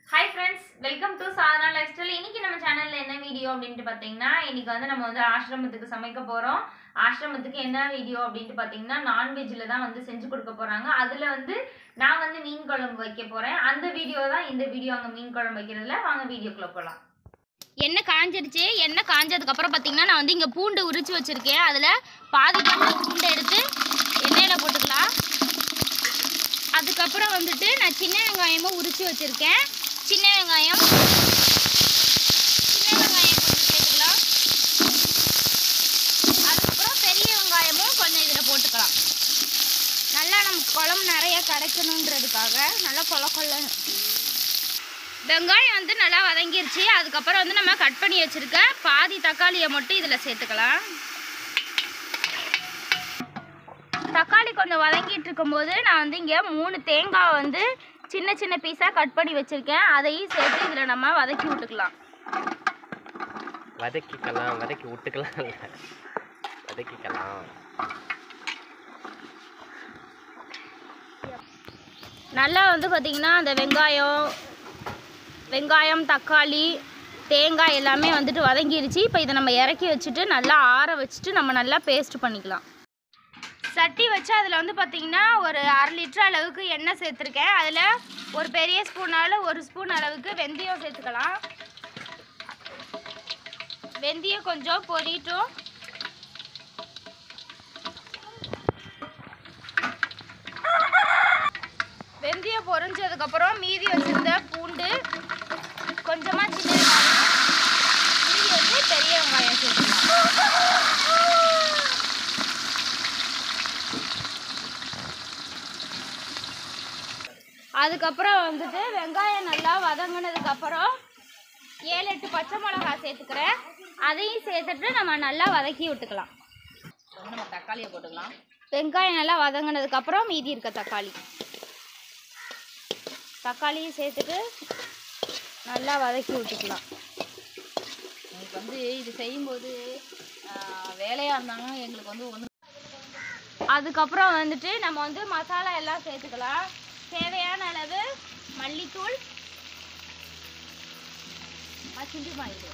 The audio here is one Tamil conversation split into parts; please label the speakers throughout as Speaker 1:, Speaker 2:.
Speaker 1: Hi friends welcome to Sadhana lifestyle இன்னைக்கு நம்ம சேனல்ல என்ன வீடியோ அப்படின்ட்டு பார்த்தீங்கன்னா இன்னைக்கு வந்து நம்ம வந்து ஆசிரமத்துக்கு சமைக்க போறோம் ஆசிரமத்துக்கு என்ன வீடியோ அப்படின்ட்டு பார்த்தீங்கன்னா நான்வெஜ்ல தான் வந்து செஞ்சு கொடுக்க போறாங்க அதுல வந்து நான் வந்து மீன் குழம்பு வைக்க போறேன் அந்த வீடியோ தான் இந்த வீடியோ அங்கே மீன் குழம்பு வைக்கிறதுல வாங்க வீடியோக்குள்ள போகலாம்
Speaker 2: எண்ணெய் காஞ்சிருச்சு எண்ணெய் காஞ்சதுக்கு அப்புறம் பார்த்தீங்கன்னா நான் வந்து இங்கே பூண்டு உரிச்சு வச்சிருக்கேன் அதில் பாதி பங்கு பூண்டை எடுத்து எண்ணெயில் போட்டுக்கலாம் அதுக்கப்புறம் வந்துட்டு நான் சின்ன வெங்காயமும் உரிச்சு வச்சிருக்கேன் சின்ன வெங்காயம் சின்ன வெங்காயம் கொஞ்சம் சேர்த்துக்கலாம் அதுக்கப்புறம் பெரிய வெங்காயமும் கொஞ்சம் இதில் போட்டுக்கலாம் நல்லா நமக்கு குழம்பு நிறைய கிடைக்கணுன்றதுக்காக நல்லா கொல கொள்ள வெங்காயம் வந்து நல்லா வதங்கிருச்சு அதுக்கப்புறம் வந்து நம்ம கட் பண்ணி வச்சிருக்க பாதி தக்காளியை மட்டும் இதில் சேர்த்துக்கலாம் தக்காளி கொஞ்சம் வதங்கிட்டு இருக்கும்போது நான் வந்து இங்கே மூணு தேங்காய் வந்து சின்ன சின்ன பீஸாக கட் பண்ணி வச்சுருக்கேன் அதையும் சேர்த்து இதில் நம்ம வதக்கி விட்டுக்கலாம்
Speaker 3: வதக்கிக்கலாம் வதக்கி விட்டுக்கலாம் இல்ல. வதக்கிக்கலாம்
Speaker 2: நல்லா வந்து பார்த்திங்கன்னா அந்த வெங்காயம் வெங்காயம் தக்காளி தேங்காய் எல்லாமே வந்துட்டு வதங்கிருச்சு இப்போ இதை நம்ம இறக்கி வச்சுட்டு நல்லா ஆற வச்சுட்டு நம்ம நல்லா பேஸ்ட் பண்ணிக்கலாம் சட்டி வச்சு அதில் வந்து பார்த்திங்கன்னா ஒரு அரை லிட்டர் அளவுக்கு எண்ணெய் சேர்த்துருக்கேன் அதில் ஒரு பெரிய ஸ்பூனால் ஒரு ஸ்பூன் அளவுக்கு வெந்தயம் சேர்த்துக்கலாம் வெந்தயம் கொஞ்சம் பொரியட்டும் வெந்தயம் பொரிஞ்சதுக்கப்புறம் மீதி வச்சிருந்த பூண்டு கொஞ்சமாக சின்ன வெங்காயம் மீதி வந்து பெரிய வெங்காயம் சேர்த்துக்கலாம் அதுக்கப்புறம் வந்துட்டு வெங்காயம் நல்லா வதங்கினதுக்கப்புறம் ஏழு எட்டு பச்சை மிளகா சேர்த்துக்கிறேன் அதையும் சேர்த்துட்டு நம்ம நல்லா வதக்கி விட்டுக்கலாம்
Speaker 1: நம்ம தக்காளியை போட்டுக்கலாம்
Speaker 2: வெங்காயம் நல்லா வதங்கினதுக்கப்புறம் மீதி இருக்க தக்காளி தக்காளியும் சேர்த்துட்டு நல்லா வதக்கி விட்டுக்கலாம்
Speaker 1: எனக்கு வந்து இது செய்யும்போது வேலையாக இருந்தாங்க எங்களுக்கு வந்து ஒன்று
Speaker 2: அதுக்கப்புறம் வந்துட்டு நம்ம வந்து மசாலா எல்லாம் சேர்த்துக்கலாம் தேவையான அளவு மல்லித்தூள் மசிஞ்சு மாயிடு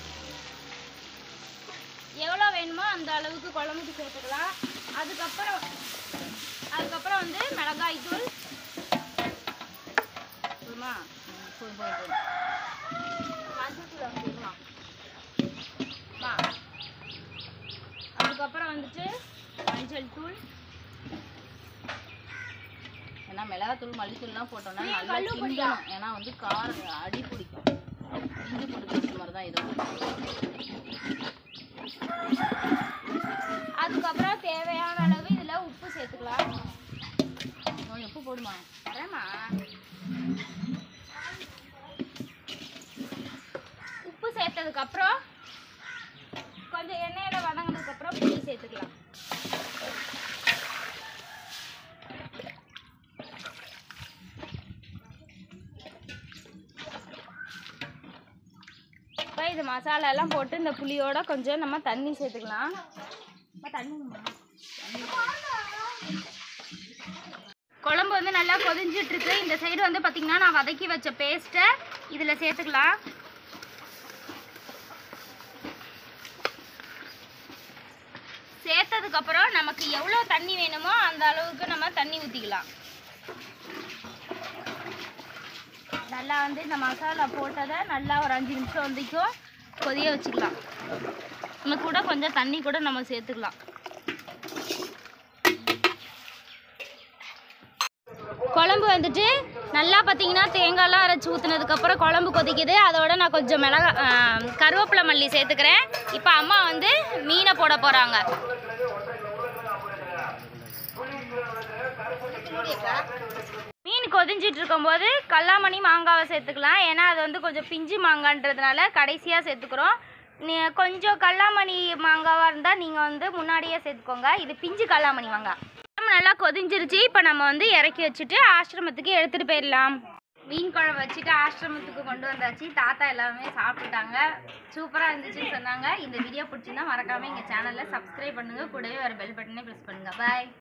Speaker 2: எவ்வளோ வேணுமோ அந்த அளவுக்கு குழம்புக்கு சேர்த்துக்கலாம் அதுக்கப்புறம் அதுக்கப்புறம் வந்து மிளகாய் தூள்
Speaker 1: போதுமா போதும் போதும் போதும்
Speaker 2: மஞ்சள் தூள் சேர்க்கலாம் வா. அதுக்கப்புறம் வந்துட்டு மஞ்சள் தூள்
Speaker 1: ஏன்னா மிளகாத்தூள் மல்லித்தூள்லாம் போட்டோம்னா நல்லா கிண்டணும் ஏன்னா வந்து காரம் அடி பிடிக்கும் இஞ்சி போட்டு பேஸ்ட் மாதிரி தான் இதுவும்
Speaker 2: அதுக்கப்புறம் தேவையான அளவு இதில் உப்பு சேர்த்துக்கலாம்
Speaker 1: கொஞ்சம் உப்பு போடுமா
Speaker 2: வரேம்மா உப்பு சேர்த்ததுக்கப்புறம் கொஞ்சம் எண்ணெயில் வதங்கினதுக்கப்புறம் புளி சேர்த்துக்கலாம் இப்போ இது மசாலா எல்லாம் போட்டு இந்த புளியோட கொஞ்சம் நம்ம தண்ணி சேர்த்துக்கலாம் அம்மா, தண்ணிங்கம்மா. குழம்பு வந்து நல்லா கொதிஞ்சிட்டு இருக்கு இந்த சைடு வந்து பார்த்தீங்கன்னா நான் வதக்கி வச்ச பேஸ்ட்டை இதில் சேர்த்துக்கலாம் சேர்த்ததுக்கப்புறம் நமக்கு எவ்வளோ தண்ணி வேணுமோ அந்த அளவுக்கு நம்ம தண்ணி ஊற்றிக்கலாம் நல்லா வந்து இந்த மசாலா போட்டதை நல்லா ஒரு அஞ்சு நிமிஷம் வரைக்கும் கொதிய வச்சுக்கலாம் இன்னும் கூட கொஞ்சம் தண்ணி கூட நம்ம சேர்த்துக்கலாம் குழம்பு வந்துட்டு நல்லா பார்த்தீங்கன்னா தேங்காய்லாம் அரைச்சி ஊற்றுனதுக்கப்புறம் குழம்பு கொதிக்குது அதோட நான் கொஞ்சம் மிளகா ஆ, கருவேப்பிலை மல்லி சேர்த்துக்கிறேன் இப்போ அம்மா வந்து மீனை போட போகிறாங்க மீன் கொதிஞ்சிட்டு இருக்கும்போது கல்லாமணி மாங்காவை சேர்த்துக்கலாம் ஏன்னா அது வந்து கொஞ்சம் பிஞ்சு மாங்கான்றதுனால கடைசியாக சேர்த்துக்கிறோம் நீ கொஞ்சம் கல்லாமணி மாங்காவாக இருந்தால் நீங்கள் வந்து முன்னாடியே சேர்த்துக்கோங்க இது பிஞ்சு கல்லாமணி மாங்காய் குழம்பு நல்லா கொதிஞ்சிருச்சு இப்போ நம்ம வந்து இறக்கி வச்சுட்டு ஆசிரமத்துக்கு எடுத்துகிட்டு போயிடலாம் மீன் குழம்பு வச்சுட்டு ஆசிரமத்துக்கு கொண்டு வந்தாச்சு தாத்தா எல்லாமே சாப்பிட்டுட்டாங்க சூப்பராக இருந்துச்சுன்னு சொன்னாங்க இந்த வீடியோ பிடிச்சிருந்தா மறக்காமல் எங்கள் சேனலில் சப்ஸ்கிரைப் பண்ணுங்கள் கூடவே ஒரு பெல் பட்டனே ப்ரெஸ் பண்ணுங்கள் பாய்